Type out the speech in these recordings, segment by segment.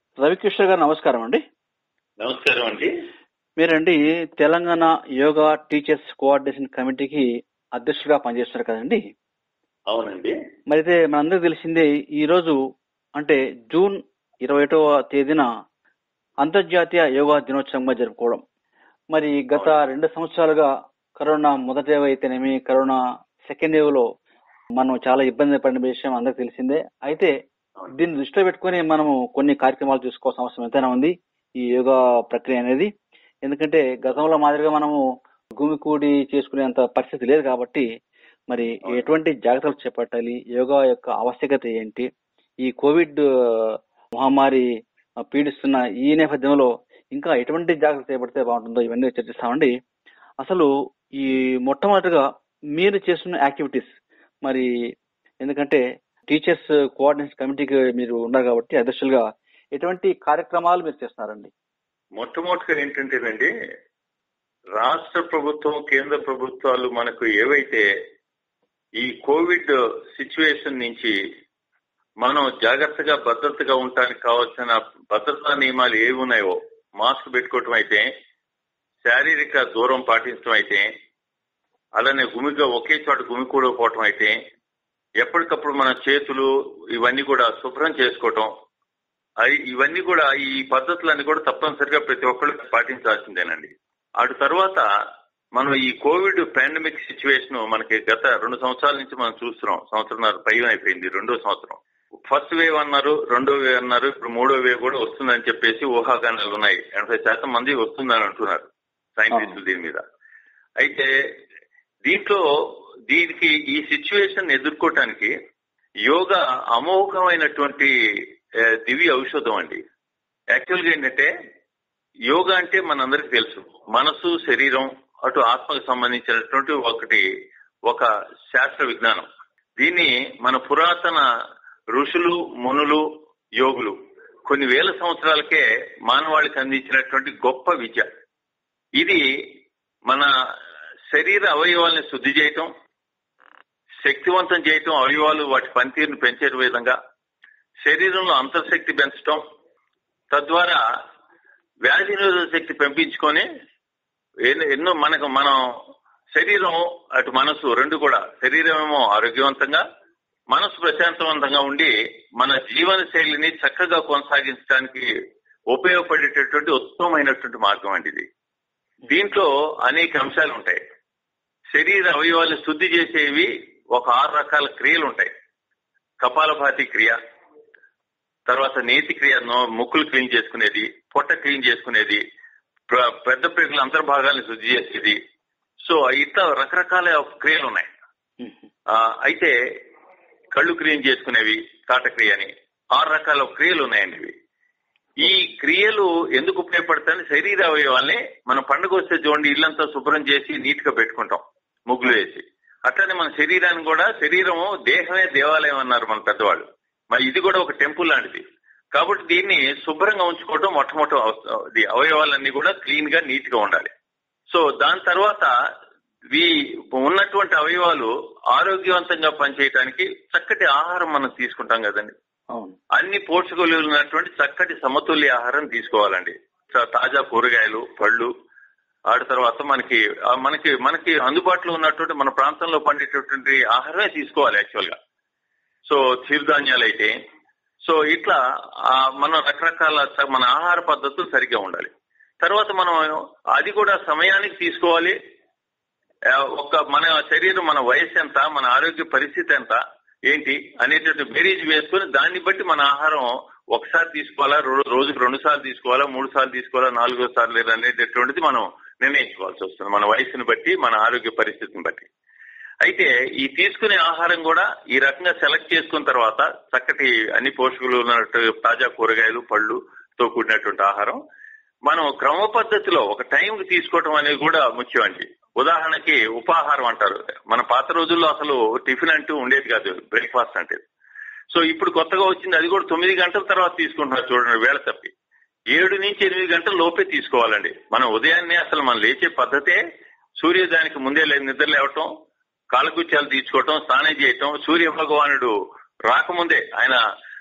రవికృష్ణ గారు నమస్కారం అండి నమస్కారం అండి మీరండి తెలంగాణ యోగా టీచర్స్ కోఆర్డినేషన్ కమిటీకి అధ్యక్షులుగా పనిచేస్తున్నారు కదండి అవునండి మరి అయితే మనందరికీ తెలిసిందే ఈ రోజు అంటే జూన్ ఇరవై ఒకటవ తేదీన అంతర్జాతీయ యోగా దినోత్సవంగా జరుపుకోవడం మరి గత రెండు సంవత్సరాలుగా కరోనా మొదటి వేవ్ అయితేనేమి కరోనా సెకండ్ వేవ్ లో మనం చాలా ఇబ్బంది పడిన విషయం అందరికి తెలిసిందే అయితే దీన్ని దృష్టిలో పెట్టుకొని మనము కొన్ని కార్యక్రమాలు చూసుకోవాల్సిన అవసరం ఎంతైనా ఉంది ఈ యోగా ప్రక్రియ అనేది ఎందుకంటే గతంలో మాదిరిగా మనము భూమి కూడి చేసుకునేంత పరిస్థితి లేదు కాబట్టి మరి ఎటువంటి జాగ్రత్తలు చేపట్టాలి యోగా యొక్క ఆవశ్యకత ఏంటి ఈ కోవిడ్ మహమ్మారి పీడిస్తున్న ఈ నేపథ్యంలో ఇంకా ఎటువంటి జాగ్రత్తలు చేపడితే బాగుంటుందో ఇవన్నీ చర్చిస్తామండి అసలు ఈ మొట్టమొదటిగా మీరు చేస్తున్న యాక్టివిటీస్ మరి ఎందుకంటే టీచర్స్ కోఆర్డినేషన్ కమిటీకి మీరు ఉన్నారు కాబట్టి అధ్యక్షులుగా ఎటువంటి కార్యక్రమాలు మీరు చేస్తున్నారండి మొట్టమొదటిగా ఏంటంటేనండి రాష్ట్ర ప్రభుత్వం కేంద్ర ప్రభుత్వాలు మనకు ఏవైతే ఈ కోవిడ్ సిచ్యువేషన్ నుంచి మనం జాగ్రత్తగా భద్రతగా ఉండటానికి కావాల్సిన భద్రతా నియమాలు ఏవి ఉన్నాయో మాస్క్ పెట్టుకోవటం అయితే శారీరక దూరం పాటించడం అయితే అలానే గుమిగా ఒకే చోట గుమికూడకపోవటం అయితే ఎప్పటికప్పుడు మన చేతులు ఇవన్నీ కూడా శుభ్రం చేసుకోవటం అవి ఇవన్నీ కూడా ఈ పద్ధతులన్నీ కూడా తప్పనిసరిగా ప్రతి ఒక్కళ్ళు పాటించాల్సిందేనండి అటు తర్వాత మనం ఈ కోవిడ్ పాండమిక్ సిచ్యువేషన్ మనకి గత రెండు సంవత్సరాల నుంచి మనం చూస్తున్నాం సంవత్సరంన్నర పైన అయిపోయింది రెండో సంవత్సరం ఫస్ట్ వేవ్ అన్నారు రెండో వేవ్ అన్నారు ఇప్పుడు మూడో వేవ్ కూడా వస్తుందని చెప్పేసి ఊహాగానాలు ఉన్నాయి ఎనభై శాతం మంది వస్తుందని అంటున్నారు సైంటిస్టులు దీని మీద అయితే దీంట్లో దీనికి ఈ సిచ్యువేషన్ ఎదుర్కోవటానికి యోగా అమోఘమైనటువంటి ఆ, దివ్య ఔషధం అండి యాక్చువల్ గా ఏంటంటే యోగా అంటే మనందరికీ తెలుసు మనసు శరీరం అటు ఆత్మకు సంబంధించినటువంటి ఒకటి ఒక శాస్త్ర విజ్ఞానం దీన్ని మన పురాతన ఋషులు మునులు యోగులు కొన్ని వేల సంవత్సరాలకే మానవాళికి అందించినటువంటి గొప్ప విద్య ఇది మన శరీర అవయవాల్ని శుద్ధి చేయటం శక్తివంతం చేయటం అవయవాలు వాటి పనితీరును పెంచే విధంగా శరీరంలో అంతర్శక్తి పెంచటం తద్వారా వ్యాధి నిరోధక శక్తి పెంపించుకొని ఎన్నో- ఎన్నో మనకు మనం శరీరం అటు మనసు రెండు కూడా శరీరం ఏమో ఆరోగ్యవంతంగా మనసు ప్రశాంతవంతంగా ఉండి మన జీవన శైలిని చక్కగా కొనసాగించడానికి ఉపయోగపడేటటువంటి ఉత్తమమైనటువంటి మార్గం అండి ఇది దీంట్లో అనేక అంశాలు ఉంటాయి శరీర అవయవాల్ని శుద్ధి చేసేవి ఒక ఆరు రకాల క్రియలు ఉంటాయి కపాలభాతి క్రియ తర్వాత నేతి క్రియ నో- ముక్కులు క్లీన్ చేసుకునేది పొట్ట క్లీన్ చేసుకునేది ప్ర- పెద్ద పేగుల అంతర్భాగాల్ని శుద్ధి చేసేది సో ఇట్లా రకరకాల క్రియలు ఉన్నాయి ఆ, అయితే కళ్ళు క్లీన్ చేసుకునేవి కాటక్రియ అని ఆరు రకాల క్రియలు ఉన్నాయండి ఇవి ఈ క్రియలు ఎందుకు ఉపయోగపడతాయని శరీర అవయవాల్ని మనం పండుగ వస్తే చూడండి ఇల్లంతా శుభ్రం చేసి నీట్ గా పెట్టుకుంటాం ముగ్గులు వేసి అట్లనే మన శరీరాన్ని కూడా శరీరము దేహమే దేవాలయం అన్నారు మన పెద్దవాళ్ళు మరి ఇది కూడా ఒక టెంపుల్ లాంటిది కాబట్టి దీన్ని శుభ్రంగా ఉంచుకోవడం మొట్టమొదటి అవస- ఇది అవయవాలన్నీ కూడా క్లీన్ గా నీట్ గా ఉండాలి సో దాని తర్వాత ఈ ఉన్నటువంటి అవయవాలు ఆరోగ్యవంతంగా పనిచేయడానికి చక్కటి ఆహారం మనం తీసుకుంటాం కదండి అవును అన్ని పోషక విలువలు ఉన్నటువంటి చక్కటి సమతుల్య ఆహారం తీసుకోవాలండి తా- తాజా కూరగాయలు పళ్ళు ఆడ తర్వాత మనకి ఆ మనకి మనకి అందుబాటులో ఉన్నటువంటి మన ప్రాంతంలో పండేటటువంటి ఆహారమే తీసుకోవాలి యాక్చువల్ గా సో చిరుధాన్యాలు అయితే సో ఇట్లా ఆ, మన రకరకాల స- మన ఆహార పద్ధతులు సరిగ్గా ఉండాలి తర్వాత మనం అది కూడా సమయానికి తీసుకోవాలి ఆ, ఒక మన శరీరం మన వయసు ఎంత మన ఆరోగ్య పరిస్థితి ఎంత ఏంటి అనేటువంటి బేరీజ్ వేసుకొని దాన్ని బట్టి మన ఆహారం ఒకసారి తీసుకోవాలా రో- రోజుకు రెండు సార్లు తీసుకోవాలా మూడు సార్లు తీసుకోవాలా నాలుగో సార్లు లేదా అనేటటువంటిది మనం నిర్ణయించుకోవాల్సి వస్తుంది మన వయసుని బట్టి మన ఆరోగ్య పరిస్థితిని బట్టి అయితే ఈ తీసుకునే ఆహారం కూడా ఈ రకంగా సెలెక్ట్ చేసుకున్న తర్వాత చక్కటి అన్ని పోషకులు ఉన్నట్టు తాజా కూరగాయలు పళ్ళు తో కూడినటువంటి ఆహారం మనం క్రమ పద్ధతిలో ఒక టైంకి తీసుకోవటం అనేది కూడా ముఖ్యం అండి ఉదాహరణకి ఉపాహారం అంటారు మన పాత రోజుల్లో అసలు టిఫిన్ అంటూ ఉండేది కాదు బ్రేక్ఫాస్ట్ అంటే సో ఇప్పుడు కొత్తగా వచ్చింది అది కూడా తొమ్మిది గంటల తర్వాత తీసుకుంటున్నారు చూడండి వేళ తప్పి ఏడు నుంచి ఎనిమిది గంటల లోపే తీసుకోవాలండి మనం ఉదయాన్నే అసలు మనం లేచే పద్ధతే సూర్యోదయానికి ముందే లే- నిద్ర లేవటం కాలకృత్యాలు తీసుకోవటం స్నానం చేయటం సూర్య భగవానుడు రాకముందే ఆయన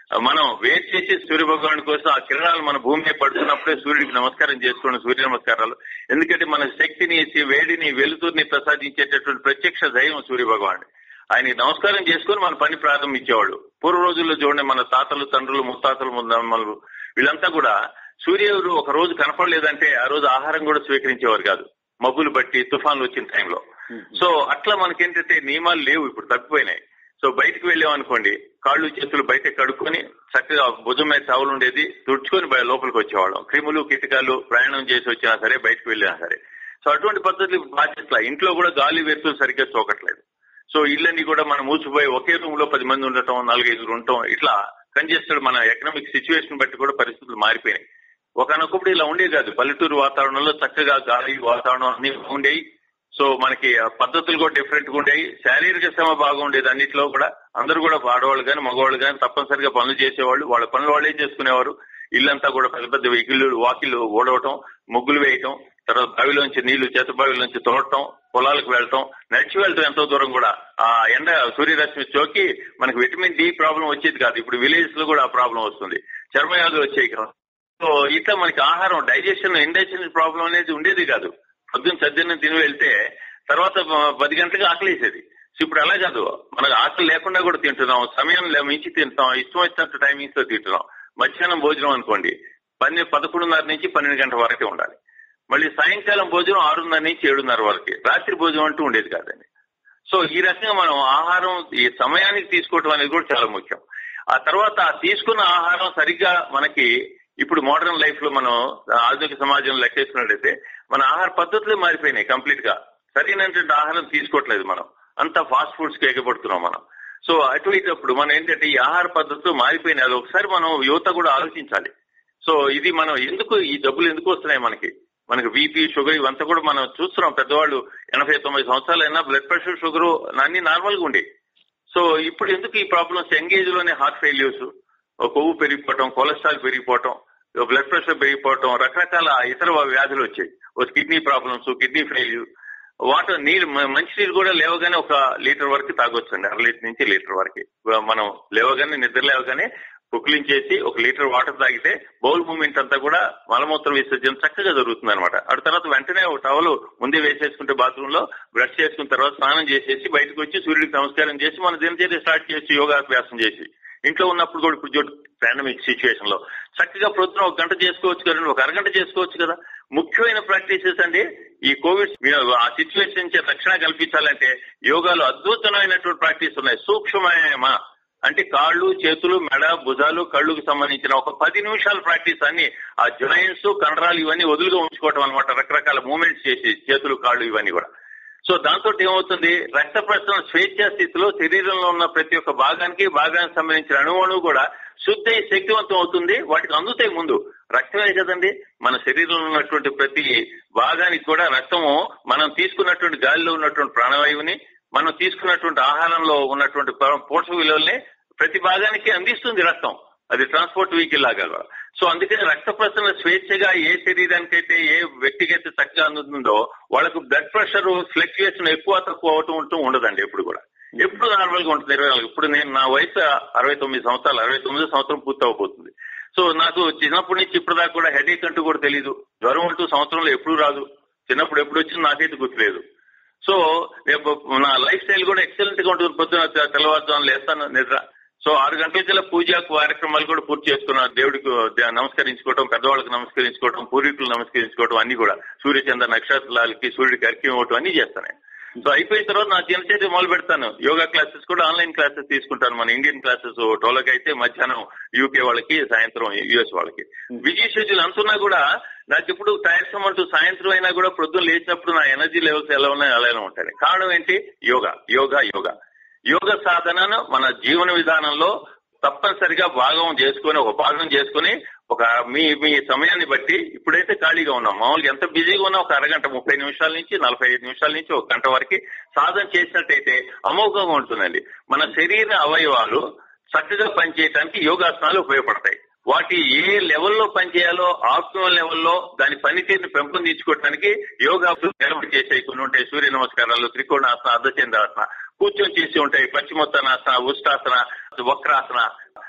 మనం వేట్ చేసి సూర్య భగవాన్ కోసం ఆ కిరణాలు మన భూమి మీద పడుతున్నప్పుడే సూర్యుడికి నమస్కారం చేసుకోండి సూర్య నమస్కారాలు ఎందుకంటే మన శక్తిని వేడిని వెలుతురిని ప్రసాదించేటటువంటి ప్రత్యక్ష దైవం సూర్య భగవాన్ ఆయన నమస్కారం చేసుకుని మన పని ప్రారంభించేవాళ్ళు పూర్వ రోజుల్లో చూడండి మన తాతలు తండ్రులు ముత్తాతలు ముద్దమ్మలు వీళ్ళంతా కూడా సూర్యుడు ఒక రోజు కనపడలేదంటే ఆ రోజు ఆహారం కూడా స్వీకరించేవారు కాదు మబ్బులు బట్టి తుఫాన్లు వచ్చిన టైంలో సో అట్లా మనకేంటంటే నియమాలు లేవు ఇప్పుడు తప్పిపోయినాయి సో బయటకు వెళ్ళాం అనుకోండి కాళ్ళు చేతులు బయట కడుక్కొని చక్కగా భుజం మీద టవల్ ఉండేది తుడుచుకొని బయ- లోపలికి వచ్చేవాళ్ళం క్రిములు కీటకాలు ప్రయాణం చేసి వచ్చినా సరే బయటకు వెళ్ళినా సరే సో అటువంటి పద్ధతులు బాధ్యతల ఇంట్లో కూడా గాలి వెలుతురు సరిగ్గా చోకట్లేదు సో ఇళ్ళని కూడా మనం మూసిపోయి ఒకే రూమ్ లో పది మంది ఉండటం నాలుగైదుగురు ఉండటం ఇట్లా కంజెస్టెడ్ మన ఎకనామిక్ సిచ్యువేషన్ బట్టి కూడా పరిస్థితులు మారిపోయినాయి ఒకనొకప్పుడు ఇలా ఉండేది కాదు పల్లెటూరు వాతావరణంలో చక్కగా గాలి వాతావరణం అన్ని ఉండేవి సో మనకి ఆ పద్ధతులు కూడా డిఫరెంట్ గా ఉండేవి శారీరక శ్రమ బాగుండేది అన్నిట్లో కూడా అందరూ కూడా ఆడవాళ్ళు కానీ మగవాళ్ళు కానీ తప్పనిసరిగా పనులు చేసేవాళ్ళు వాళ్ళ పనులు వాళ్ళే చేసుకునేవారు ఇల్లంతా కూడా పెద్ద పెద్ద ఇల్లు వాకిళ్ళు ఓడవటం ముగ్గులు వేయటం తర్వాత బావిలోంచి నీళ్లు చేత బావిలోంచి తోడటం పొలాలకు వెళ్ళటం నడిచి వెళ్ళటం ఎంతో దూరం కూడా ఆ ఎండ సూర్యరశ్మి చోకి మనకి విటమిన్ డి ప్రాబ్లం వచ్చేది కాదు ఇప్పుడు విలేజ్ లో కూడా ఆ ప్రాబ్లం వస్తుంది చర్మ వ్యాధులు వచ్చాయి కదా సో ఇట్లా మనకి ఆహారం డైజెషన్ ఇండైజెషన్ ప్రాబ్లం అనేది ఉండేది కాదు పొద్దున్న సద్దిన తిని వెళ్తే తర్వాత ప- పది గంటలకు ఆకలేసేది సో ఇప్పుడు అలా కాదు మనకు ఆకలి లేకుండా కూడా తింటున్నాం సమయం లే- మించి తింటాం ఇష్టం వచ్చినట్టు టైమింగ్స్ లో తింటున్నాం మధ్యాహ్నం భోజనం అనుకోండి పన్నె పదకొండున్నర నుంచి పన్నెండు గంటల వరకే ఉండాలి మళ్ళీ సాయంకాలం భోజనం ఆరున్నర నుంచి ఏడున్నర వరకే రాత్రి భోజనం అంటూ ఉండేది కాదండి సో ఈ రకంగా మనం ఆహారం ఈ సమయానికి తీసుకోవటం అనేది కూడా చాలా ముఖ్యం ఆ తర్వాత ఆ తీసుకున్న ఆహారం సరిగ్గా మనకి ఇప్పుడు మోడర్న్ లైఫ్ లో మనం ఆధునిక సమాజంలో లెక్కేసుకున్నట్టయితే మన ఆహార పద్ధతులే మారిపోయినాయి కంప్లీట్ గా సరైనటువంటి ఆహారం తీసుకోవట్లేదు మనం అంతా ఫాస్ట్ ఫుడ్స్ కి ఎగబడుతున్నాం మనం సో అటువంటిప్పుడు మనం ఏంటంటే ఈ ఆహార పద్ధతులు మారిపోయినాయి అది ఒకసారి మనం యువత కూడా ఆలోచించాలి సో ఇది మనం ఎందుకు ఈ జబ్బులు ఎందుకు వస్తున్నాయి మనకి మనకి బీపీ షుగర్ ఇవంతా కూడా మనం చూస్తున్నాం పెద్దవాళ్ళు ఎనభై తొంభై సంవత్సరాలు అయినా బ్లడ్ ప్రెషర్ షుగర్ అన్ని నార్మల్ గా ఉండేవి సో ఇప్పుడు ఎందుకు ఈ ప్రాబ్లమ్స్ యంగేజ్ లోనే హార్ట్ ఫెయిల్యూర్స్ కొవ్వు పెరిగిపోవటం కొలెస్ట్రాల్ పెరిగిపోవటం బ్లడ్ ప్రెషర్ పెరిగిపోవటం రకరకాల ఇతర వ్యాధులు వచ్చాయి kidney problems kidney failure water నీళ్ళు మ- మంచినీళ్ళు కూడా లేవగానే ఒక లీటర్ వరకు తాగొచ్చు అండి అర లీటర్ నుంచి లీటర్ వరకు మనం లేవగానే నిద్ర లేవగానే పుక్లించేసి ఒక లీటర్ వాటర్ తాగితే బౌల్ మూమెంట్ అంతా కూడా మలమూత్ర విసర్జన చక్కగా జరుగుతుంది అనమాట ఆ తర్వాత వెంటనే ఒక టవల్ ముందే వేసేసుకుంటే బాత్రూమ్ లో బ్రష్ చేసుకున్న తర్వాత స్నానం చేసేసి బయటకు వచ్చి సూర్యుడికి నమస్కారం చేసి మన దినచర్య స్టార్ట్ చేసి యోగాభ్యాసం చేసి ఇంట్లో ఉన్నప్పుడు కూడా ఇప్పుడు చూడు పాండమిక్ సిచ్యువేషన్ లో చక్కగా ప్రొద్దున ఒక గంట చేసుకోవచ్చు కదండి ఒక అరగంట చేసుకోవచ్చు కదా ముఖ్యమైన ప్రాక్టీసెస్ అండి ఈ కోవిడ్ మీరు ఆ సిచ్యువేషన్ నుంచి రక్షణ కల్పించాలంటే యోగాలో అద్భుతమైనటువంటి ప్రాక్టీస్ ఉన్నాయి సూక్ష్మమ అంటే కాళ్ళు చేతులు మెడ భుజాలు కళ్ళుకు సంబంధించిన ఒక పది నిమిషాల ప్రాక్టీస్ అన్ని ఆ జాయింట్స్ కండరాలు ఇవన్నీ వదులుగా ఉంచుకోవటం అనమాట రకరకాల మూమెంట్స్ చేసి చేతులు కాళ్ళు ఇవన్నీ కూడా సో దాంతో ఏమవుతుంది రక్త ప్రసరణ స్వేచ్ఛా స్థితిలో శరీరంలో ఉన్న ప్రతి ఒక్క భాగానికి భాగానికి సంబంధించిన అణువణువు కూడా శుద్ధి శక్తివంతం అవుతుంది వాటికి అందుతాయి ముందు రక్తమే కదండి మన శరీరంలో ఉన్నటువంటి ప్రతి భాగానికి కూడా రక్తము మనం తీసుకున్నటువంటి గాలిలో ఉన్నటువంటి ప్రాణవాయువుని మనం తీసుకున్నటువంటి ఆహారంలో ఉన్నటువంటి పో- పోషక విలువల్ని ప్రతి భాగానికి అందిస్తుంది రక్తం అది ట్రాన్స్పోర్ట్ వెహికల్ లాగా కూడా. సో అందుకని రక్త ప్రసరణ స్వేచ్ఛగా ఏ శరీరానికైతే ఏ వ్యక్తికైతే చక్కగా అందుతుందో వాళ్ళకు బ్లడ్ ప్రెషర్ ఫ్లక్చుయేషన్ ఎక్కువ తక్కువ అవటం ఉంటూ ఉండదండి ఎప్పుడు కూడా ఎప్పుడు నార్మల్ గా ఉంటుంది ఇరవై నాలుగు ఇప్పుడు నేను నా వయసు అరవై తొమ్మిది సంవత్సరాలు అరవై తొమ్మిది సంవత్సరం పూర్తి అవబోతుంది సో నాకు చిన్నప్పటి నుంచి ఇప్పుడు దాకా కూడా హెడేక్ అంటూ కూడా తెలియదు జ్వరం అంటూ సంవత్సరంలో ఎప్పుడు రాదు చిన్నప్పుడు ఎప్పుడు వచ్చింది నాకైతే గుర్తులేదు సో రేపు నా లైఫ్ స్టైల్ కూడా ఎక్సలెంట్ గా ఉంటుంది పొద్దున తె- తెల్లవారుజామున లేస్తాను నిద్ర సో ఆరు గంటలకెల్లా పూజ కార్యక్రమాలు కూడా పూర్తి చేసుకున్నాను దేవుడికి దే- నమస్కరించుకోవడం పెద్దవాళ్ళకి నమస్కరించుకోవడం పూర్వీకులు నమస్కరించుకోవడం అన్ని కూడా సూర్యచంద్ర నక్షత్రాలకి సూర్యుడికి అర్క్యం ఇవ్వటం అన్ని చేస్తాను సో అయిపోయిన తర్వాత నా దినచర్య మొదలు పెడతాను యోగా క్లాసెస్ కూడా ఆన్లైన్ క్లాసెస్ తీసుకుంటాను మన ఇండియన్ క్లాసెస్ టోలకి అయితే మధ్యాహ్నం యూకే వాళ్ళకి సాయంత్రం యుఎస్ వాళ్ళకి బిజీ షెడ్యూల్ అంటున్నా కూడా నాకు ఇప్పుడు టైర్సం అంటూ సాయంత్రం అయినా కూడా ప్రొద్దున లేచినప్పుడు నా ఎనర్జీ లెవెల్స్ ఎలా ఉన్నాయో అలానే ఉంటాయి కారణం ఏంటి యోగా యోగా యోగా యోగ సాధనను మన జీవన విధానంలో తప్పనిసరిగా భాగం చేసుకొని ఒక భాగం చేసుకొని ఒక మీ మీ సమయాన్ని బట్టి ఇప్పుడైతే ఖాళీగా ఉన్నాం మామూలుగా ఎంత బిజీగా ఉన్నా ఒక అరగంట ముప్పై నిమిషాల నుంచి నలభై ఐదు నిమిషాల నుంచి ఒక గంట వరకు సాధన చేసినట్టయితే అమోఘంగా ఉంటుందండి మన శరీర అవయవాలు చక్కగా పనిచేయడానికి యోగాసనాలు ఉపయోగపడతాయి వాటి ఏ లెవెల్లో పనిచేయాలో ఆప్టిమల్ లెవెల్లో దాని పనితీరుని పెంపొందించుకోవడానికి యోగా నిలబడి చేసే కొన్ని ఉంటాయి సూర్య నమస్కారాలు త్రికోణాసన అర్ధచంద్రాసన కూర్చొని చేసి ఉంటాయి పశ్చిమోత్తనాసన ఉష్టాసన వక్రాసన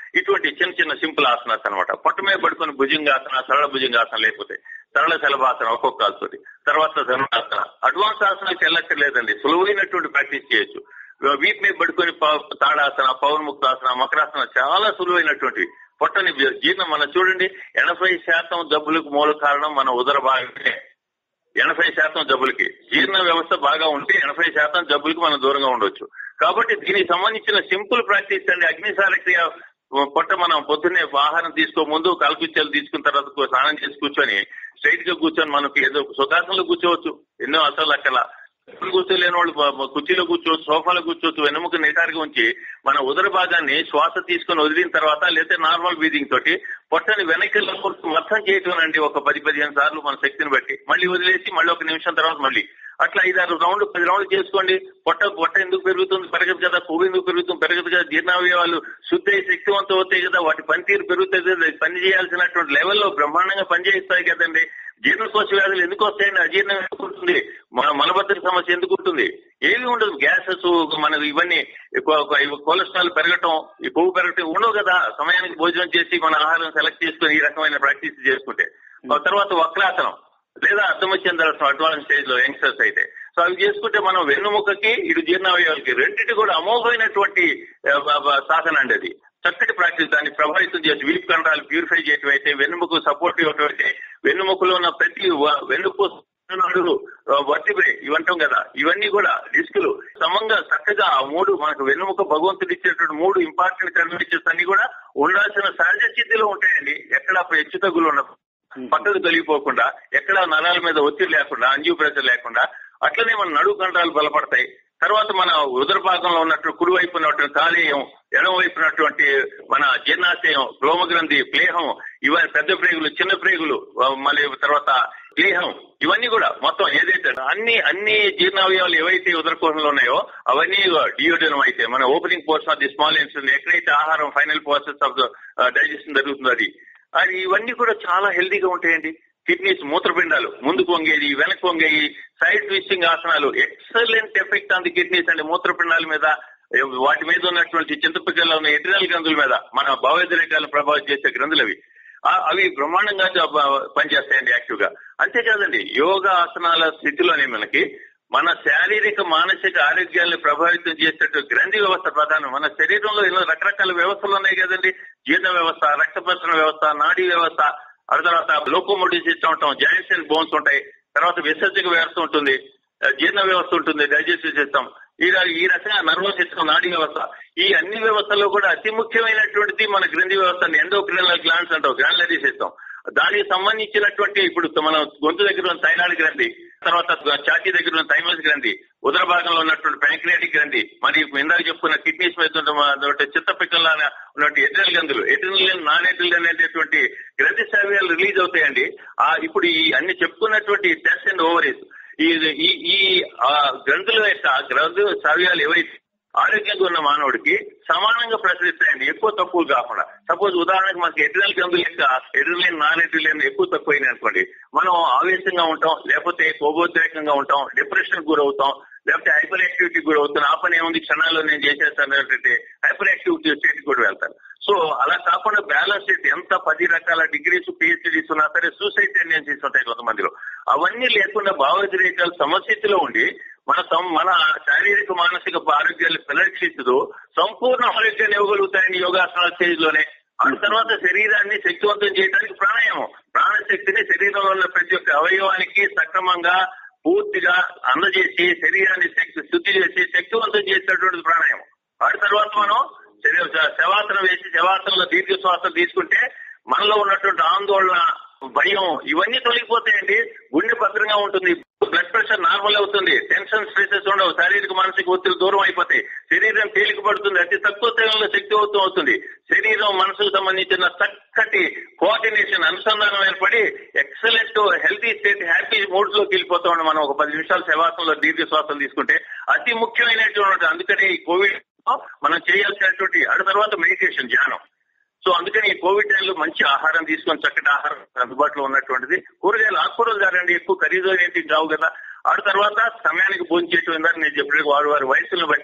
ఇటువంటి చిన్న చిన్న సింపుల్ ఆసనాస్ అనమాట పొట్ట మీద పడుకుని భుజంగాసన సరళ భుజంగాసన లేకపోతే సరళ శలభాసన ఒక్కొక్క కాలుతోటి తర్వాత ధనురాసన అడ్వాన్స్ ఆసనాలకు వెళ్ళక్కర్లేదండి సులువైనటువంటి ప్రాక్టీస్ చేయొచ్చు వీటి మీద పడుకొని ప- తాడాసన పౌర్ముక్తాసన మకరాసన చాలా సులువైనటువంటివి పొట్టని జీర్ణం మనం చూడండి ఎనభై శాతం జబ్బులకు మూల కారణం మన ఉదర భాగమే ఎనభై శాతం జబ్బులకి జీర్ణ వ్యవస్థ బాగా ఉంటే ఎనభై శాతం జబ్బులకి మనం దూరంగా ఉండొచ్చు కాబట్టి దీనికి సంబంధించిన సింపుల్ ప్రాక్టీస్ అండి అగ్నిసార క్రియ పొట్ట మనం పొద్దున్నే ఆహారం తీసుకో ముందు కల్పిచ్చలు తీసుకున్న తర్వాత స్నానం చేసి కూర్చొని స్ట్రైట్ గా కూర్చొని మనకి ఏదో సుఖాసనలో కూర్చోవచ్చు ఎన్నో అసలు అక్కడ కూర్చోలేని వాళ్ళు ప- ప- కుర్చీలో కూర్చోవచ్చు సోఫాలో కూర్చోవచ్చు వెన్నెముక నిటారుగా ఉంచి మన ఉదర భాగాన్ని శ్వాస తీసుకొని వదిలిన తర్వాత లేకపోతే నార్మల్ బ్రీదింగ్ తోటి పొట్టని వెనక్కి లోపలికి మొత్తం చేయటం అండి ఒక పది పదిహేను సార్లు మన శక్తిని బట్టి మళ్ళీ వదిలేసి మళ్ళీ ఒక నిమిషం తర్వాత మళ్ళీ అట్లా ఐదారు రౌండ్లు పది రౌండ్లు చేసుకోండి పొట్ట పొట్ట ఎందుకు పెరుగుతుంది పెరగదు కదా కొవ్వు ఎందుకు పెరుగుతుంది పెరగదు కదా జీర్ణావయవాలు శుద్ధి అయి శక్తివంతం అవుతాయి కదా వాటి పనితీరు పెరుగుతుంది కదా పని చేయాల్సినటువంటి లెవెల్లో బ్రహ్మాండంగా పనిచేస్తాయి కదండి జీర్ణకోశ వ్యాధులు ఎందుకు వస్తాయండి అజీర్ణం ఎందుకు ఉంటుంది మన మలబద్ధక సమస్య ఎందుకు ఉంటుంది ఏమి ఉండదు గ్యాసెస్ మనకు ఇవన్నీ కొ- కొ- ఇవి కొలెస్ట్రాల్ పెరగటం ఈ కొవ్వు పెరగటం ఉండవు కదా సమయానికి భోజనం చేసి మన ఆహారం సెలెక్ట్ చేసుకుని ఈ రకమైన ప్రాక్టీస్ చేసుకుంటే ఆ తర్వాత వక్రాసనం లేదా అర్థమచ్చేంద్రాసనం అడ్వాన్స్ స్టేజ్ లో యంగ్స్టర్స్ అయితే సో అవి చేసుకుంటే మనం వెన్నుముకకి ఇటు జీర్ణావయవాలకి రెండింటి కూడా అమోఘమైనటువంటి ఆ, బ- బ- సాధన అండి అది చక్కటి ప్రాక్టీస్ దాన్ని ప్రభావితం చేసి విలిప్ కండరాలు ప్యూరిఫై చేయటం అయితే వెన్నుముకు సపోర్ట్ ఇవ్వటం అయితే వెన్నుముకలో ఉన్న ప్రతి వ- వెన్నుపు నాడు వర్తిపై ఇవంటాం కదా ఇవన్నీ కూడా డిస్కులు సమంగా చక్కగా ఆ మూడు మనకు వెన్నుముక భగవంతుడు ఇచ్చేటువంటి మూడు ఇంపార్టెంట్ కన్వెన్షన్స్ అన్ని కూడా ఉండాల్సిన సహజ స్థితిలో ఉంటాయండి ఎక్కడ హెచ్చు తగ్గులు ఉండవు పక్కకు తొలగిపోకుండా ఎక్కడ నరాల మీద ఒత్తిడి లేకుండా అంజు ప్రెషర్ లేకుండా అట్లనే మన నడువు కండరాలు బలపడతాయి తర్వాత మన ఉదర భాగంలో ఉన్నట్టు కుడి వైపు ఉన్నటువంటి కాలేయం ఎడమ వైపు ఉన్నటువంటి మన జీర్ణాశయం గ్లోమగ్రంథి ప్లేహం ఇవన్నీ పెద్ద ప్రేగులు చిన్న ప్రేగులు ఆ, మళ్ళీ తర్వాత ప్లేహం ఇవన్నీ కూడా మొత్తం ఏదైతే అన్ని అన్ని జీర్ణావయవాలు ఏవైతే ఉదరకోశంలో ఉన్నాయో అవన్నీ డియోడనం అయితే మన opening portion of the small insulin ఎక్కడైతే ఆహారం final process of the digestion జరుగుతుందో అది అది ఇవన్నీ కూడా చాలా హెల్దీగా ఉంటాయండి కిడ్నీస్ మూత్రపిండాలు ముందుకు వంగేది వెనక్కి వంగేవి సైడ్ ట్విస్టింగ్ ఆసనాలు excellent effect on the kidneys అండి మూత్రపిండాల మీద ఏ, వాటి మీద ఉన్నటువంటి చింతపిక్కల్లో ఉన్న ఎడ్రినల్ గ్రంథుల మీద మన భావోద్రేకాలను ప్రభావితం చేసే గ్రంథులు అవి ఆ- అవి బ్రహ్మాండంగా జ- బ- పనిచేస్తాయండి యాక్టివ్ గా అంతేకాదండి యోగా ఆసనాల స్థితిలోనే మనకి మన శారీరక మానసిక ఆరోగ్యాన్ని ప్రభావితం చేసేట్టు గ్రంథి వ్యవస్థ ప్రధానం మన శరీరంలో ఎన్నో రకరకాల వ్యవస్థలు ఉన్నాయి కదండి జీర్ణ వ్యవస్థ రక్త ప్రసరణ వ్యవస్థ నాడీ వ్యవస్థ ఆ తర్వాత లోకోమోటివ్ సిస్టమ్ ఉంటాం జాయింట్స్ అండ్ బోన్స్ ఉంటాయి తర్వాత విసర్జక వ్యవస్థ ఉంటుంది ఆ, జీర్ణ వ్యవస్థ ఉంటుంది డైజెస్టివ్ సిస్టమ్ ఈ ర- ఈ రకంగా నర్వస్ సిస్టమ్ నాడీ వ్యవస్థ ఈ అన్ని వ్యవస్థల్లో కూడా అతి ముఖ్యమైనటువంటిది మన గ్రంథి వ్యవస్థ ఎండోక్రినల్ గ్లాండ్స్ అంటాం గ్రాన్లరీ సిస్టమ్ దానికి సంబంధించినటువంటి ఇప్పుడు మన గొంతు దగ్గర ఉన్న థైరాయిడ్ గ్రంథి తర్వాత ఛాతీ దగ్గర ఉన్న థైమస్ గ్రంథి ఉదర భాగంలో ఉన్నటువంటి ప్యాంక్రియాటిక్ గ్రంథి మరి ఇందాక చెప్పుకున్న కిడ్నీస్ మీద ఉన్న చిత్తపిక్కల ఉన్నటువంటి ఎడ్రినల్ గ్రంథులు ఎడ్రినల్ నాన్ ఎడ్రినల్ అనేటటువంటి గ్రంథి సావ్యాలు రిలీజ్ అవుతాయండి ఆ ఇప్పుడు ఈ అన్ని చెప్పుకున్నటువంటి టెస్ట్ అండ్ ఓవరీస్ ఈ ఈ ఈ ఆ గ్రంథుల యొక్క గ్రంథు సావ్యాలు ఏవైతే ఆరోగ్యంగా ఉన్న మానవుడికి సమానంగా ప్రసరిస్తాయండి ఎక్కువ తక్కువ కాకుండా సపోజ్ ఉదాహరణకు మనకి ఎడ్రినల్ గ్రంథుల యొక్క ఎడ్రినల్ నాన్ ఎడ్రినల్ ఎక్కువ తక్కువ అయినాయి అనుకోండి మనం ఆవేశంగా ఉంటాం లేకపోతే కోపోద్రేకంగా ఉంటాం డిప్రెషన్ గురవుతాం లేకపోతే హైపర్ యాక్టివిటీ గురవుతాం ఆ పని ఏముంది క్షణాల్లో నేను చేసేస్తాను అంటే హైపర్ యాక్టివిటీ స్టేట్ కూడా వెళ్తాను సో అలా కాకుండా బ్యాలెన్స్ స్టేట్ ఎంత పది రకాల డిగ్రీస్ పిహెచ్డీస్ ఉన్నా సరే సూసైడ్ టెండెన్సీస్ ఉంటాయి కొంతమందిలో అవన్నీ లేకుండా భావోద్రేకాలు సమస్థితిలో ఉండి మన సం- మన శారీరక మానసిక ఆరోగ్యాన్ని పరిరక్షిస్తూ సంపూర్ణ ఆరోగ్యాన్ని ఇవ్వగలుగుతాయని యోగాసనాల స్టేజ్ లోనే ఆ తర్వాత శరీరాన్ని శక్తివంతం చేయడానికి ప్రాణాయామం ప్రాణశక్తిని శరీరంలో ఉన్న ప్రతి ఒక్క అవయవానికి సక్రమంగా పూర్తిగా అందజేసి శరీరాన్ని శక్తి శుద్ధి చేసి శక్తివంతం చేసేటటువంటి ప్రాణాయామం వాటి తర్వాత మనం శరీర- శవాసనం వేసి శవాసనంలో దీర్ఘ శ్వాస తీసుకుంటే మనలో ఉన్నటువంటి ఆందోళన భయం ఇవన్నీ తొలగిపోతాయండి గుండె భద్రంగా ఉంటుంది బ్లడ్ ప్రెషర్ నార్మల్ అవుతుంది టెన్షన్ స్ట్రెసెస్ ఉండవు శారీరక మానసిక ఒత్తిడి దూరం అయిపోతాయి శరీరం తేలిక పడుతుంది అతి తక్కువ సమయంలో శక్తివంతం అవుతుంది శరీరం మనసుకు సంబంధించిన చక్కటి కోఆర్డినేషన్ అనుసంధానం ఏర్పడి excellent healthy state happy moods లోకి వెళ్ళిపోతాం మనం ఒక పది నిమిషాలు శవాసంలో దీర్ఘ శ్వాసం తీసుకుంటే అతి ముఖ్యమైనటువంటి అందుకనే ఈ కోవిడ్ లో మనం చేయాల్సినటువంటి ఆ తర్వాత మెడిటేషన్ ధ్యానం సో అందుకని ఈ కోవిడ్ టైంలో మంచి ఆహారం తీసుకొని చక్కటి ఆహారం అందుబాటులో ఉన్నటువంటిది కూరగాయలు ఆకుకూరలు ధరండి ఎక్కువ ఖరీదు ఏంటి కావు కదా ఆ తర్వాత సమయానికి భోజనం చేయటం ఇందాక నేను చెప్పినట్టు వారి వారి వయసులను బట్టి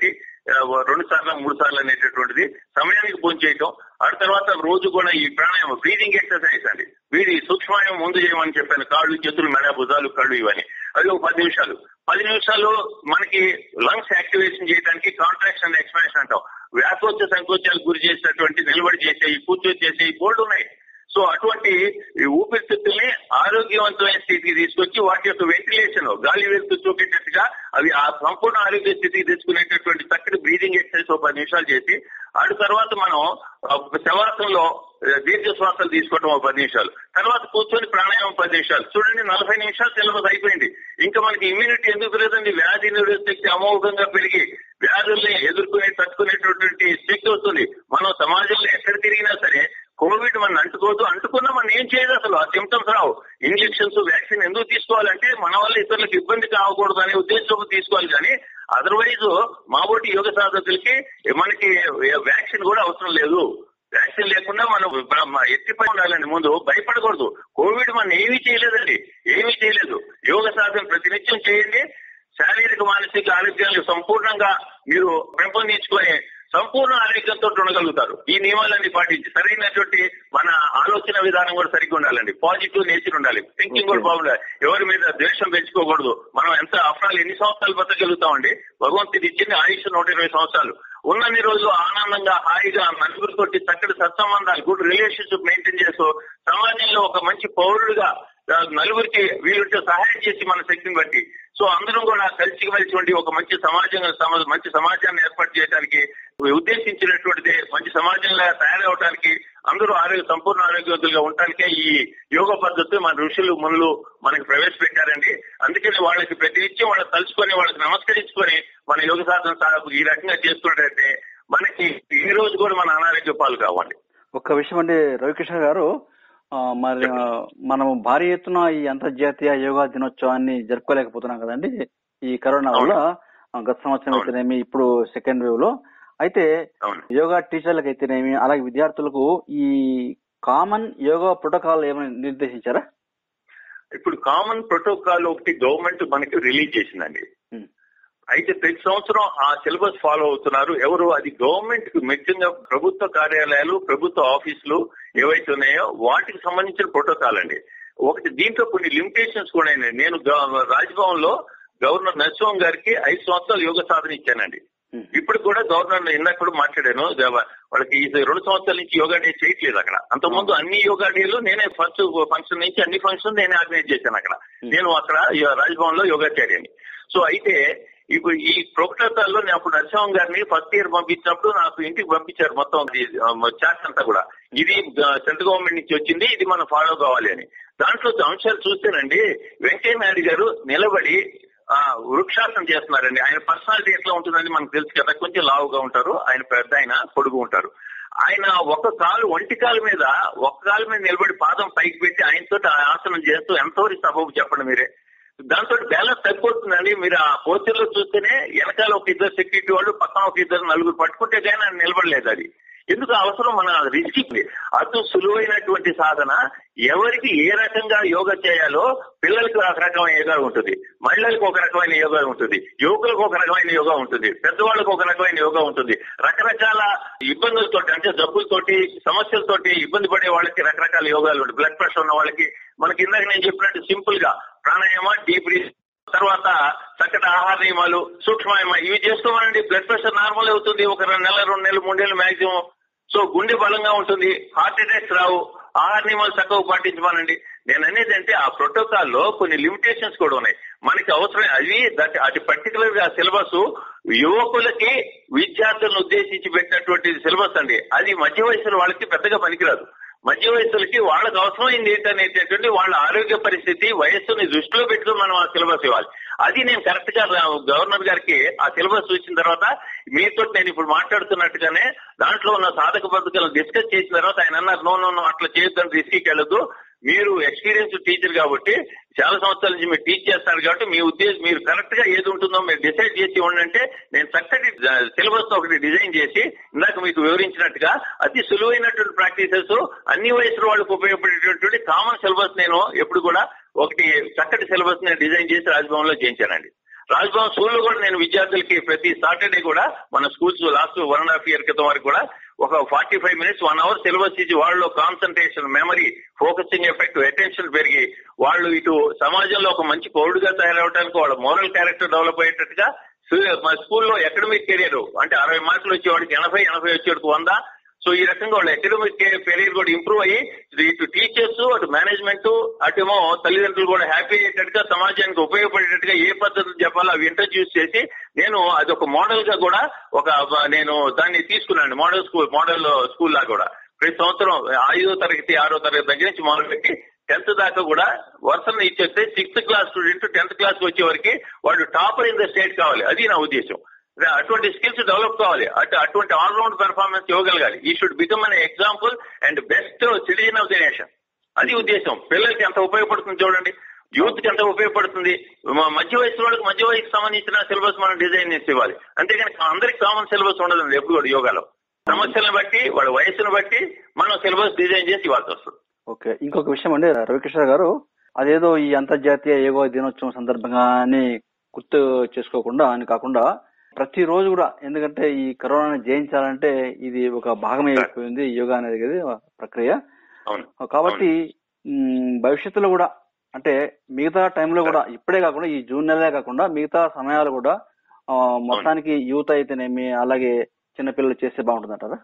ఆ, రెండు సార్లు మూడు సార్లు అనేటటువంటిది సమయానికి భోజనం చేయటం ఆ తర్వాత రోజు కూడా ఈ ప్రాణాయామం బ్రీదింగ్ ఎక్సర్సైజ్ అండి వీడి సూక్ష్మాయం ముందు చేయమని చెప్పాను కాళ్ళు చేతులు మెడ భుజాలు కళ్ళు ఇవన్నీ అది ఒక పది నిమిషాలు పది నిమిషాలు మనకి లంగ్స్ యాక్టివేషన్ చేయడానికి కాంట్రాక్షన్ అండ్ ఎక్స్పాన్షన్ అంటాం వ్యాకోచ సంకోచాలకు గురి చేసినటువంటి నిలబడి చేసే ఈ కూర్చొని చేసే ఈ బోల్డ్ ఉన్నాయి సో అటువంటి ఈ ఊపిరితిత్తుల్ని ఆరోగ్యవంతమైన స్థితికి తీసుకొచ్చి వాటి యొక్క వెంటిలేషన్ గాలి వెలుతూ చూపేటట్టుగా అవి ఆ సంపూర్ణ ఆరోగ్య స్థితికి తెచ్చుకునేటటువంటి చక్కటి బ్రీదింగ్ ఎక్సర్సైజ్ ఒక పది నిమిషాలు చేసి ఆడు తర్వాత మనం ఆ, శవాసంలో ఆ, దీర్ఘ శ్వాసలు తీసుకోవడం ఒక పది నిమిషాలు తర్వాత కూర్చొని ప్రాణాయామం పది నిమిషాలు చూడండి నలభై నిమిషాలు సిలబస్ అయిపోయింది ఇంకా మనకి ఇమ్యూనిటీ ఎందుకు పెరుగుతుంది వ్యాధి నిరోధక శక్తి అమోఘంగా పెరిగి వ్యాధుల్ని ఎదుర్కొనే తట్టుకునేటటువంటి శక్తి వస్తుంది మనం సమాజంలో ఎక్కడ తిరిగినా సరే కోవిడ్ మన అంటుకోదు అంటుకున్నా మనం ఏం చేయదు అసలు ఆ సిమ్టమ్స్ రావు ఇంజెక్షన్స్ వ్యాక్సిన్ ఎందుకు తీసుకోవాలంటే మన వల్ల ఇతరులకు ఇబ్బంది కావకూడదు అనే ఉద్దేశంతో తీసుకోవాలి కానీ అదర్వైజ్ మాబోటి యోగ సాధకులకి మనకి వ్యాక్సిన్ కూడా అవసరం లేదు వ్యాక్సిన్ లేకుండా మనం బ్ర- ఎత్తిపై ఉండాలండి ముందు భయపడకూడదు కోవిడ్ మనం ఏమీ చేయలేదండి ఏమీ చేయలేదు యోగ సాధన ప్రతినిత్యం చేయండి శారీరక మానసిక ఆరోగ్యాన్ని సంపూర్ణంగా మీరు పెంపొందించుకొని సంపూర్ణ ఆరోగ్యంతో ఉండగలుగుతారు ఈ నియమాలన్నీ పాటించి సరైనటువంటి మన ఆలోచన విధానం కూడా సరిగ్గా ఉండాలండి పాజిటివ్ నేచర్ ఉండాలి థింకింగ్ కూడా బాగుండాలి ఎవరి మీద ద్వేషం పెంచుకోకూడదు మనం ఎంత ఆఫ్రాలు ఎన్ని సంవత్సరాలు బతకగలుగుతామండి భగవంతుడి ఇచ్చింది ఆయుష్ నూట ఇరవై సంవత్సరాలు ఉన్నన్ని రోజులు ఆనందంగా హాయిగా నలుగురితోటి చక్కటి సత్సంబంధాలు గుడ్ రిలేషన్షిప్ మెయింటైన్ చేస్తూ సమాజంలో ఒక మంచి పౌరుడుగా ఆ, నలుగురికి వీళ్ళతో సహాయం చేసి మన శక్తిని బట్టి సో అందరం కూడా కలిసిమెలిసి ఉండి ఒక మంచి సమాజంగా సమ- మంచి సమాజాన్ని ఏర్పాటు చేయడానికి ఉద్దేశించినటువంటిది మంచి సమాజంగా తయారవడానికి అందరూ ఆరోగ్య సంపూర్ణ ఆరోగ్యవంతులుగా ఉండటానికే ఈ యోగ పద్ధతి మన ఋషులు మునులు మనకి ప్రవేశపెట్టారండి అందుకని వాళ్ళకి ప్రతినిత్యం వాళ్ళకి తలుచుకొని వాళ్ళకి నమస్కరించుకొని మన యోగ సాధన సాగు ఈ రకంగా చేసుకున్నట్టయితే మనకి ఈ రోజు కూడా మన అనారోగ్య పాలు కావాలి ఒక్క విషయం అండి రవికిషోర్ గారు ఆ, మరి ఆ, మనం భారీ ఎత్తున ఈ అంతర్జాతీయ యోగా దినోత్సవాన్ని జరుపుకోలేకపోతున్నాం కదండి ఈ కరోనా వల్ల ఆ, గత సంవత్సరం అవును. అయితేనేమి ఇప్పుడు సెకండ్ వేవ్ లో అయితే అవును యోగా టీచర్లకు అయితేనేమి అలాగే విద్యార్థులకు ఈ కామన్ యోగా ప్రోటోకాల్ ఏమైనా నిర్దేశించారా ఇప్పుడు కామన్ ప్రోటోకాల్ ఒకటి గవర్నమెంట్ మనకి రిలీజ్ చేసిందండి ఉమ్, అయితే ప్రతి సంవత్సరం ఆ సిలబస్ ఫాలో అవుతున్నారు ఎవరు అది గవర్నమెంట్ కి ముఖ్యంగా ప్రభుత్వ కార్యాలయాలు ప్రభుత్వ ఆఫీసులు ఏవైతే ఉన్నాయో వాటికి సంబంధించిన ప్రోటోకాల్ అండి ఒకటి దీంట్లో కొన్ని లిమిటేషన్స్ కూడా అయినాయి నేను గ- రాజ్భవన్ లో గవర్నర్ నరసింహం గారికి ఐదు సంవత్సరాలు యోగ సాధన ఇచ్చానండి ఉమ్, ఇప్పుడు కూడా గవర్నర్ ఇందాక కూడా మాట్లాడాను దేవ- వాళ్ళకి ఈ రెండు సంవత్సరాల నుంచి యోగా డే చేయట్లేదు అక్కడ అంతకుముందు అన్ని యోగా డేలు నేనే ఫస్ట్ ఫంక్షన్ నుంచి అన్ని ఫంక్షన్ నేనే ఆర్గనైజ్ చేశాను అక్కడ నేను అక్కడ రాజ్భవన్ లో యోగాచార్యని సో అయితే ఇప్పుడు ఈ ప్రోటోకాల్ లో నేను అప్పుడు నరసింహం గారిని ఫస్ట్ ఇయర్ పంపించినప్పుడు నాకు ఇంటికి పంపించారు మొత్తం చార్ట్ అంతా కూడా ఇది సెంట్రల్ గవర్నమెంట్ నుంచి వచ్చింది ఇది మనం ఫాలో కావాలి అని దాంట్లో అంశాలు చూస్తేనండి వెంకయ్య నాయుడు గారు నిలబడి ఆ వృక్షాసనం చేస్తున్నారండి ఆయన పర్సనాలిటీ ఎట్లా ఉంటుందని మనకు తెలుసు కదా కొంచెం లావుగా ఉంటారు ఆయన పెద్ద ఆయన పొడుగు ఉంటారు ఆయన ఒక కాలు ఒంటి కాలు మీద ఒక కాలు మీద నిలబడి పాదం పైకి పెట్టి ఆయనతో ఆసనం చేస్తూ ఎంతవరకు సబబు చెప్పండి మీరే దాంతో బ్యాలెన్స్ తగ్గిపోతుందండి మీరు ఆ పోస్టర్ లో చూస్తేనే వెనకాల ఒక ఇద్దరు సెక్యూరిటీ వాళ్ళు పక్కన ఒక ఇద్దరు నలుగురు పట్టుకుంటే కానీ ఆయన నిలబడలేదు అది ఎందుకు అవసరం మన రిస్క్ ఉంది అటు సులువైనటువంటి సాధన ఎవరికి ఏ రకంగా యోగా చేయాలో పిల్లలకి ఒక రకమైన యోగా ఉంటుంది మహిళలకు ఒక రకమైన యోగా ఉంటుంది యువకులకు ఒక రకమైన యోగా ఉంటుంది పెద్దవాళ్ళకు ఒక రకమైన యోగా ఉంటుంది రకరకాల ఇబ్బందులతో అంటే జబ్బులతోటి సమస్యలతోటి ఇబ్బంది పడే వాళ్ళకి రకరకాల యోగాలు ఉంటాయి బ్లడ్ ప్రెషర్ ఉన్న వాళ్ళకి మనకి ఇందాక నేను చెప్పినట్టు సింపుల్ గా ప్రాణాయామ డీప్ బ్రీత్ తర్వాత చక్కటి ఆహార నియమాలు సూక్ష్మాయమ ఇవి చేసుకోమనండి బ్లడ్ ప్రెషర్ నార్మల్ అవుతుంది ఒక రెండు నెల రెండు నెలలు మూడు నెలలు మాక్సిమం సో గుండె బలంగా ఉంటుంది హార్ట్ అటాక్స్ రావు ఆహార నియమాలు చక్కగా పాటించమనండి నేను అనేది అంటే ఆ ప్రోటోకాల్ లో కొన్ని లిమిటేషన్స్ కూడా ఉన్నాయి మనకి అవసరం అవి దట్ అది పర్టికులర్ గా సిలబస్ యువకులకి విద్యార్థులను ఉద్దేశించి పెట్టినటువంటి సిలబస్ అండి అది మధ్య వయసుల వాళ్ళకి పెద్దగా పనికిరాదు మధ్య వయసులకి వాళ్ళకి అవసరమైంది ఏంటనేటటువంటి వాళ్ళ ఆరోగ్య పరిస్థితి వయస్సుని దృష్టిలో పెట్టుకుని మనం ఆ సిలబస్ ఇవ్వాలి అది నేను కరెక్ట్ గా రా- గవర్నర్ గారికి ఆ సిలబస్ చూసిన తర్వాత మీతో నేను ఇప్పుడు మాట్లాడుతున్నట్టుగానే దాంట్లో ఉన్న సాధక పద్ధతులను డిస్కస్ చేసిన తర్వాత ఆయన అన్నారు నో నో నో అట్లా చేయొద్దని రిస్క్కి వెళ్ళదు మీరు ఎక్స్పీరియన్స్ టీచర్ కాబట్టి చాలా సంవత్సరాల నుంచి మీరు టీచ్ చేస్తారు కాబట్టి మీ ఉద్దేశం మీరు కరెక్ట్ గా ఏది ఉంటుందో మీరు డిసైడ్ చేసి ఉండంటే నేను చక్కటి సిలబస్ ఒకటి డిజైన్ చేసి ఇందాక మీకు వివరించినట్టుగా అతి సులువైనటువంటి ప్రాక్టీసెస్ అన్ని వయసుల వాళ్ళకు ఉపయోగపడేటటువంటి కామన్ సిలబస్ నేను ఎప్పుడు కూడా ఒకటి చక్కటి సిలబస్ నేను డిజైన్ చేసి రాజ్భవన్ లో చేయించానండి రాజ్భవన్ స్కూల్లో కూడా నేను విద్యార్థులకి ప్రతి సాటర్డే కూడా మన schools last one and half year క్రితం వరకు కూడా ఒక forty five minutes one hour syllabus ఇచ్చి వాళ్ళలో concentration memory focusing effect attention పెరిగి వాళ్ళు ఇటు సమాజంలో ఒక మంచి పౌరుడుగా తయారవడానికి వాళ్ళ మోరల్ క్యారెక్టర్ డెవలప్ అయ్యేటట్టుగా స్కూ- మా స్కూల్లో అకాడమిక్ కెరియర్ అంటే అరవై మార్కులు వచ్చేవాడికి ఎనభై ఎనభై వచ్చేవాడికి వంద సో ఈ రకంగా వాళ్ళ అకాడమిక్ కెరీర్ కూడా ఇంప్రూవ్ అయ్యి ఇటు టీచర్స్ అటు మేనేజ్మెంట్ అటేమో తల్లిదండ్రులు కూడా హ్యాపీ అయ్యేటట్టుగా సమాజానికి ఉపయోగపడేటట్టుగా ఏ పద్ధతులు చెప్పాలో అవి ఇంట్రడ్యూస్ చేసి నేను అది ఒక మోడల్ గా కూడా ఒక నేను దాన్ని తీసుకున్నాను మోడల్ స్కూల్ మోడల్ స్కూల్ లా కూడా ప్రతి సంవత్సరం ఐదో తరగతి ఆరో తరగతి దగ్గర నుంచి మొదలుపెట్టి టెన్త్ దాకా కూడా వరుసను ఇచ్చేస్తే sixth class student tenth class వచ్చే వరకు వాడు టాపర్ ఇన్ ద స్టేట్ కావాలి అది నా ఉద్దేశం రా- అటువంటి స్కిల్స్ డెవలప్ కావాలి అటు అటువంటి ఆల్రౌండ్ పెర్ఫార్మెన్స్ ఇవ్వగలగాలి he should become an example and best citizen of the nation అది ఉద్దేశం పిల్లలకి ఎంత ఉపయోగపడుతుంది చూడండి యూత్ కి ఎంత ఉపయోగపడుతుంది మ- మధ్య వయసు వాళ్ళకి మధ్య వయసుకి సంబంధించిన సిలబస్ మనం డిజైన్ చేసి ఇవ్వాలి అంతేగాని అందరికి కామన్ సిలబస్ ఉండదండి ఎప్పుడు కూడా యోగాలో సమస్యలను బట్టి వాళ్ళ వయసును బట్టి మనం సిలబస్ డిజైన్ చేసి ఇవ్వాల్సి వస్తుంది ఓకే ఇంకొక విషయం అండి రవికిషోర్ గారు అదేదో ఈ అంతర్జాతీయ యోగా దినోత్సవం సందర్భంగానే గుర్తు చేసుకోకుండా అని కాకుండా ప్రతిరోజు కూడా ఎందుకంటే ఈ కరోనాని జయించాలంటే ఇది ఒక భాగమే అయిపోయింది ఈ యోగా అనేది కదా ప్రక్రియ అవును కాబట్టి మ్, భవిష్యత్తులో కూడా అంటే మిగతా టైంలో కూడా ఇప్పుడే కాకుండా ఈ జూన్ నెలే కాకుండా మిగతా సమయాలు కూడా ఆ, మొత్తానికి యూత్ అయితేనేమి అలాగే చిన్నపిల్లలు చేస్తే బాగుంటుందంటారా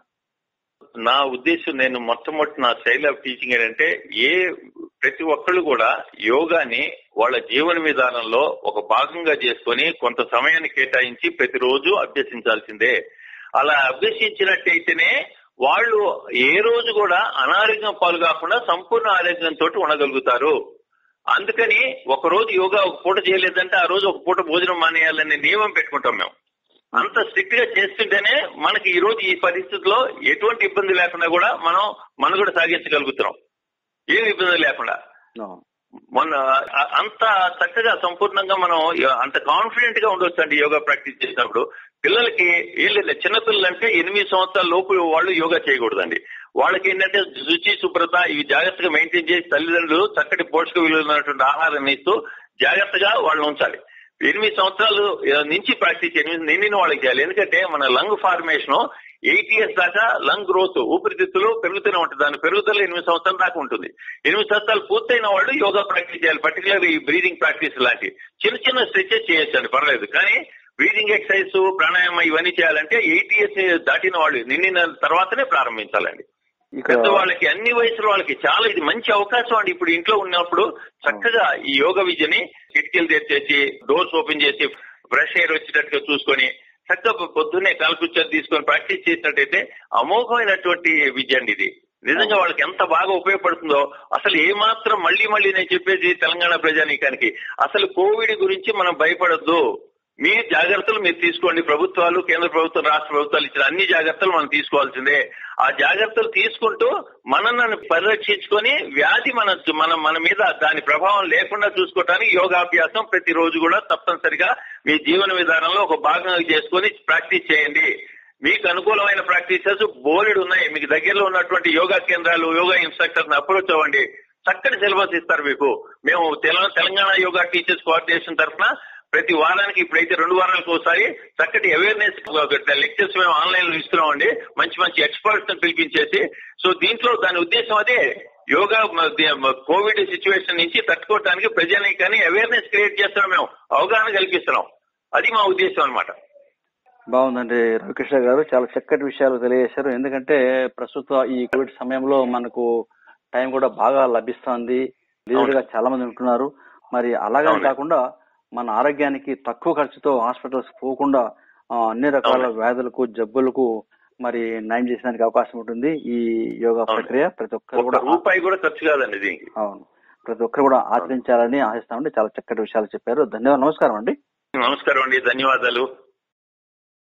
నా ఉద్దేశం నేను మొట్టమొదటి నా స్టైల్ ఆఫ్ టీచింగ్ ఏంటంటే ఏ ప్రతి ఒక్కళ్ళు కూడా యోగాని వాళ్ళ జీవన విధానంలో ఒక భాగంగా చేసుకొని కొంత సమయాన్ని కేటాయించి ప్రతిరోజు అభ్యసించాల్సిందే అలా అభ్యసించినట్టయితేనే వాళ్ళు ఏ రోజు కూడా అనారోగ్యం పాలు కాకుండా సంపూర్ణ ఆరోగ్యంతో ఉండగలుగుతారు అందుకని ఒక రోజు యోగా ఒక పూట చేయలేదంటే ఆ రోజు ఒక పూట భోజనం మానేయాలనే నియమం పెట్టుకుంటాం మేము అంత స్ట్రిక్ట్ గా చేస్తుంటేనే మనకి ఈ రోజు ఈ పరిస్థితిలో ఎటువంటి ఇబ్బంది లేకుండా కూడా మనం మనుగడ సాగించగలుగుతున్నాం ఏమి ఇబ్బంది లేకుండా అవును. మొన్న అ- అంత చక్కగా సంపూర్ణంగా మనం అంత కాన్ఫిడెంట్ గా ఉండొచ్చు అండి యోగా ప్రాక్టీస్ చేసినప్పుడు పిల్లలకి ఏం లేదు చిన్నపిల్లలు అంటే ఎనిమిది సంవత్సరాల లోపు వాళ్ళు యోగా చేయకూడదండి వాళ్ళకి ఏంటంటే శుచి శుభ్రత ఇవి జాగ్రత్తగా మెయింటైన్ చేసి తల్లిదండ్రులు చక్కటి పోషక విలువైనటువంటి ఆహారాన్ని ఇస్తూ జాగ్రత్తగా వాళ్ళని ఉంచాలి ఎనిమిది సంవత్సరాలు ఆ, నుంచి ప్రాక్టీస్ ఎనిమిది నిండిన వాళ్ళకి చేయాలి ఎందుకంటే మన లంగ్ ఫార్మేషన్ ఎయిట్ ఇయర్స్ దాకా లంగ్ గ్రోత్ ఊపిరితిత్తులు పెరుగుతూనే ఉంటుంది దాని పెరుగుదల ఎనిమిది సంవత్సరాల దాకా ఉంటుంది ఎనిమిది సంవత్సరాలు పూర్తయిన వాళ్ళు యోగా ప్రాక్టీస్ చేయాలి పర్టికులర్ ఈ బ్రీదింగ్ ప్రాక్టీస్ లాంటి చిన్న చిన్న స్ట్రెచెస్ చేయొచ్చండి పర్లేదు కానీ బ్రీదింగ్ ఎక్సర్సైజ్ ప్రాణాయామం ఇవన్నీ చేయాలంటే ఎయిట్ ఇయర్స్ దాటిన వాళ్ళు నిండిన తర్వాతనే ప్రారంభించాలండి ఇక పెద్ద వాళ్ళకి అన్ని వయసుల వాళ్ళకి చాలా ఇది మంచి అవకాశం అండి ఇప్పుడు ఇంట్లో ఉన్నప్పుడు చక్కగా ఈ యోగ విద్యని కిటికీలు తెచ్చేసి డోర్స్ ఓపెన్ చేసి ఫ్రెష్ ఎయిర్ వచ్చేటట్టుగా చూసుకొని చక్కగా పొద్దున్నే కాలకృత్యాలు తీసుకొని ప్రాక్టీస్ చేసినట్టయితే అమోఘమైనటువంటి విద్య అండి ఇది నిజంగా వాళ్ళకి ఎంత బాగా ఉపయోగపడుతుందో అసలు ఏ మాత్రం మళ్ళీ మళ్ళీ నేను చెప్పేది తెలంగాణ ప్రజానీకానికి అసలు కోవిడ్ గురించి మనం భయపడొద్దు మీ జాగ్రత్తలు మీరు తీసుకోండి ప్రభుత్వాలు కేంద్ర ప్రభుత్వం రాష్ట్ర ప్రభుత్వాలు ఇచ్చిన అన్ని జాగ్రత్తలు మనం తీసుకోవాల్సిందే ఆ జాగ్రత్తలు తీసుకుంటూ మనల్ని పరిరక్షించుకొని వ్యాధి మన మన మన మీద దాని ప్రభావం లేకుండా చూసుకోవటానికి యోగాభ్యాసం ప్రతిరోజు కూడా తప్పనిసరిగా మీ జీవన విధానంలో ఒక భాగంగా చేసుకొని ప్రాక్టీస్ చేయండి మీకు అనుకూలమైన ప్రాక్టీసెస్ బోలెడు ఉన్నాయి మీకు దగ్గరలో ఉన్నటువంటి యోగా కేంద్రాలు యోగా ఇన్స్ట్రక్టర్స్ అప్రోచ్ అవ్వండి చక్కటి సిలబస్ ఇస్తారు మీకు మేము తెల- తెలంగాణ యోగా టీచర్స్ కోఆర్డినేషన్ తరఫున ప్రతి వారానికి ఇప్పుడైతే రెండు వారాలకు ఒకసారి చక్కటి అవేర్నెస్ లెక్చర్స్ మేము ఆన్లైన్ లో ఇస్తున్నామండి మంచి మంచి ఎక్స్పర్ట్స్ పిలిపించేసి సో దీంట్లో దాని ఉద్దేశం అదే యోగా మ- ది- మ- కోవిడ్ సిచ్యువేషన్ నుంచి తట్టుకోవడానికి ప్రజానీకాన్ని అవేర్నెస్ క్రియేట్ చేస్తున్నాం మేము అవగాహన కల్పిస్తున్నాం అది మా ఉద్దేశం అన్నమాట బాగుందండి రవికృష్ణ గారు చాలా చక్కటి విషయాలు తెలియజేశారు ఎందుకంటే ప్రస్తుత ఈ కోవిడ్ సమయంలో మనకు టైం కూడా బాగా లభిస్తుంది లీజర్ గా చాలా మంది ఉంటున్నారు మరి అలాగే అవును. కాకుండా మన ఆరోగ్యానికి తక్కువ ఖర్చుతో హాస్పిటల్స్ పోకుండా ఆ, అన్ని రకాల అవును. వ్యాధులకు జబ్బులకు మరి నయం చేసేదానికి అవకాశం ఉంటుంది ఈ యోగా అవును. ప్రక్రియ ప్రతి ఒక్కరు ఒక్క కూడా రూపాయి కూడా ఖర్చు కాదండి దీనికి అవును ప్రతి ఒక్కరు కూడా ఆచరించాలని ఆశిస్తామండి చాలా చక్కటి విషయాలు చెప్పారు ధన్యవాదాలు నమస్కారం అండి నమస్కారం అండి ధన్యవాదాలు